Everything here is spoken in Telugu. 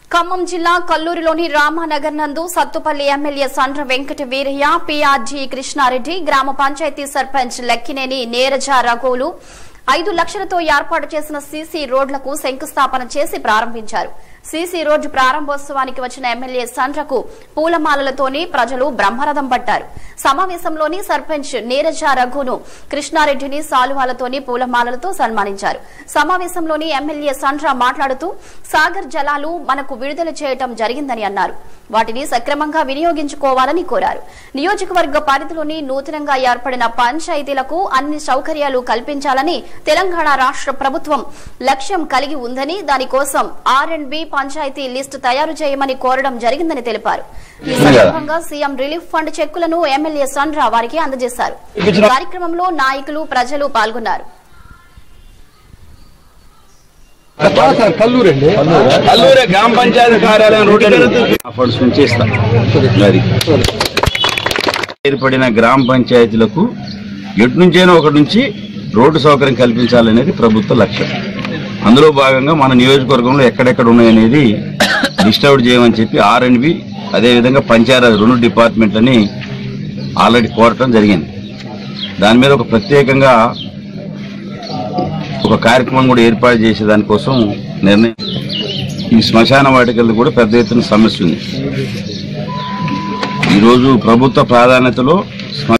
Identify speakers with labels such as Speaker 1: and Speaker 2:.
Speaker 1: ఖమ్మం జిల్లా కల్లూరులోని రామానగర్ నందు సత్తుపల్లి ఎమ్మెల్యే సండ్ర వెంకట వీరయ్య పిఆర్జీ కృష్ణారెడ్డి గ్రామ పంచాయతీ సర్పంచ్ లక్కినేని నీరజ రఘువులు ఐదు లక్షలతో ఏర్పాటు చేసిన సీసీ రోడ్లకు శంకుస్థాపన చేసి ప్రారంభించారు సీసీ రోడ్డు ప్రారంభోత్సవానికి వచ్చిన ఎమ్మెల్యే సండ్రకు పూలమాలలతోని ప్రజలు బ్రహ్మరథం పట్టారు సమావేశంలోని సర్పంచ్ నీరజ రఘును కృష్ణారెడ్డిని సాలువాలతోని పూలమాలలతో సన్మానించారు సమావేశంలోని ఎమ్మెల్యే సండ్ర మాట్లాడుతూ సాగర్ జలాలు మనకు విడుదల చేయటం జరిగిందని అన్నారు వాటిని సక్రమంగా వినియోగించుకోవాలని కోరారు నియోజకవర్గ పరిధిలోని నూతనంగా ఏర్పడిన పంచాయతీలకు అన్ని సౌకర్యాలు కల్పించాలని తెలంగాణ రాష్ట్ర ప్రభుత్వం లక్ష్యం కలిగి ఉందని దానికోసం R and B panchayat list తయారు చేయమని కోరడం జరిగిందని తెలిపారు ఈ సందర్భంగా సీఎం రిలీఫ్ ఫండ్ చెక్కులను ఎమ్మెల్యే సండ్ర వారికి అందజేశారు ఈ కార్యక్రమంలో నాయకులు ప్రజలు పాల్గొన్నారు
Speaker 2: సార్ కల్లూరు అండి
Speaker 3: కల్లూరు గ్రామ పంచాయతీ కార్యాలయం రోడ్డు ఫండ్స్ నుంచి ఇస్తా అది ఏర్పడిన గ్రామ పంచాయతీలకు ఎటు నుంచైనా ఒకటి నుంచి రోడ్డు సౌకర్యం కల్పించాలనేది ప్రభుత్వ లక్ష్యం అందులో భాగంగా మన నియోజకవర్గంలో ఎక్కడెక్కడ ఉన్నాయనేది లిస్ట్ అవుట్ చేయమని చెప్పి ఆర్ అండ్ బి అదేవిధంగా పంచాయతీ రెండు డిపార్ట్మెంట్లని ఆల్రెడీ కోరటం జరిగింది దాని మీద ఒక ప్రత్యేకంగా ఒక కార్యక్రమం కూడా ఏర్పాటు చేసే దానికోసం నిర్ణయం ఈ శ్మశాన వాటికల్లో కూడా పెద్ద ఎత్తున సమస్య ఉంది ఈరోజు ప్రభుత్వ ప్రాధాన్యతలో శ్మ-